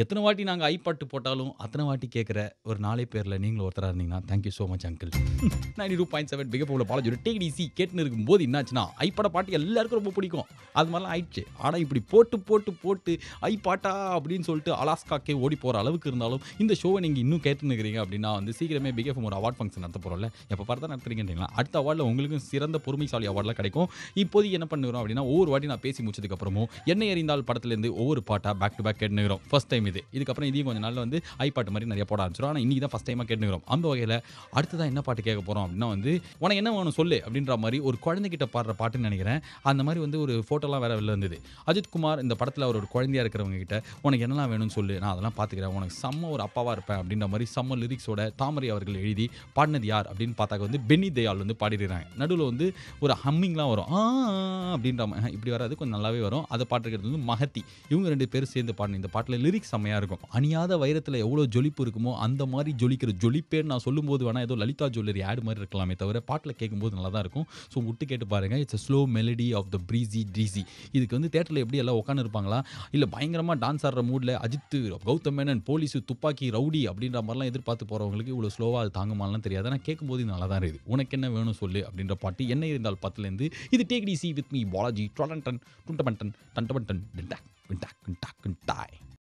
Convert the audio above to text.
எத்தனை வாட்டி நாங்க ஐ பாட்டு போட்டாலும், அத்தனை வாட்டி கேட்கிற ஒரு 4 பேர்ல நீங்களும் ஒருத்தரா இருந்தீங்கன்னா, thank you so much uncle. 92.7 big up உள்ள பாலாஜி டேக் இட் ஈஸி கேட்டுன்னு இருக்கும்போது என்னாச்சுன்னா, ஐ பாட பாட்டு எல்லாருக்கும் ரொம்ப பிடிக்கும். அது மாதிரிலாம் ஆயிடுச்சு. ஆனா இப்படி போட்டு, போட்டு, போட்டு ஐ பாட்டா அப்படின்னு சொல்லிட்டு அலாஸ்காக்கே ஓடி போற அளவுக்கு இருந்தாலும், இந்த ஷோவ நீங்க இன்னும் கேட்டுன்னு இருக்கிறீங்க அப்படின்னா வந்து சீக்கிரமே பிக் எஃப்எம் ஒரு அவார்ட் ஃபங்ஷன் நடத்த போறோம்ல. எப்ப பார்த்து தான் நடத்துறீங்கன்றீங்களா? அடுத்த அவார்ட்ல உங்களுக்கும் சிறந்த பொறுமைசாலி அவார்ட்லாம் கிடைக்கும். இப்போதைக்கு என்ன பண்ணுகிறோம் அப்படின்னா, ஒவ்வொரு வாட்டி நான் பேசி முடிச்சதுக்கு அப்புறமும், என்னை அறிந்தால் படத்துலேருந்து ஒவ்வொரு பாட்டா பேக் டு பேக் கேட்டுன்னு இருக்கிறோம். ஃபர்ஸ்ட் டைம் இது. இதுக்கப்புறம் இதையும் கொஞ்ச நாள்ல வந்து ஐ பாட்டு மாதிரி நிறைய போட ஆரம்பிச்சிரும். ஆனா இன்னைக்கு தான் ஃபர்ஸ்ட் டைமா கேட்டுன்னு இருக்கிறோம். அந்த வகையில அடுத்ததா என்ன பாட்டு கேட்க போறோம் அப்படின்னா வந்து, உனக்கு என்ன வேணும் சொல்லு அப்படின்ற மாரி ஒரு குழந்தைகிட்ட பாடுற பாட்டுன்னு நினைக்கிறேன். அந்த மாரி வந்து ஒரு ஃபோட்டோலாம் வேற வெளில இருந்தது. அஜித் குமார் இந்த படத்துல அவர் ஒரு குழந்தையா இருக்கிறவங்க கிட்ட, உனக்கு என்னலாம் வேணும்னு சொல்லு. நான் அதெல்லாம் பார்த்துக்கிறேன். உனக்கு செம்ம ஒரு அப்பாவா இருப்பேன் அப்படின்ற மாரி செம்ம லிரிக்ஸோட தாமரை அவர்கள் எழுதி பாடுனது யார் அப்படின்னு பார்த்தாக்க வந்து பென்னி தயாள் வந்து பாடியிருக்காங்க. நடுவுல வந்து ஒரு ஹம்மிங்லாம் வரும். ஆ அப்படின்ற மா இப்படி வராது. கொஞ்சம் நல்லாவே வரும். அத பாடிருக்கிறது வந்து மஹத்தி. இவங்க 2 பேரும் சேர்ந்து பாடின இந்த பாட்டுல லிரிக்ஸ் செம்மையா இருக்கும். அணியாத வைரத்துல எவ்வளோ ஜொலிப்பு இருக்குமோ, அந்த மாரி ஜொலிக்கிற ஜொலிப்பேன்னு நான் சொல்லும்போது வேணா ஏதோ லலிதா ஜுவல்லரி ஆட் மாரி இருக்கலாமே தவிர, பாட்டுல கேட்கும்போது நல்லா தான் இருக்கும். ஸோ உட்டு கேட்டு பாருங்க. It's a slow melody of the breezy treezy. இதுக்கு வந்து தியேட்டர்ல எப்படி எல்லாம் உட்கார்ந்து இருப்பாங்களா? இல்ல பயங்கரமா டான்ஸ் ஆடுற மூட்ல அஜித்து, கௌதம் மேனன், போலீஸு, துப்பாக்கி, ரவுடி அப்படின்ற மாரிலாம் எதிர்பார்த்து போறவங்களுக்கு இவ்வளோ ஸ்லோவா அது தாங்குமான்லாம் தெரியாது. ஆனா கேட்கும்போது இது நல்லா தான் இருக்குது. உனக்கு என்ன வேணும் சொல்லு அப்படின்ற பாட்டு என்ன இருந்தால் 10லேருந்து இது take it easy with me Balaji டொலன்டன் டுண்டமன்டன் டண்டமன்டன் டின்டாக் டின்டாக் டின்டாக் டின்டாய்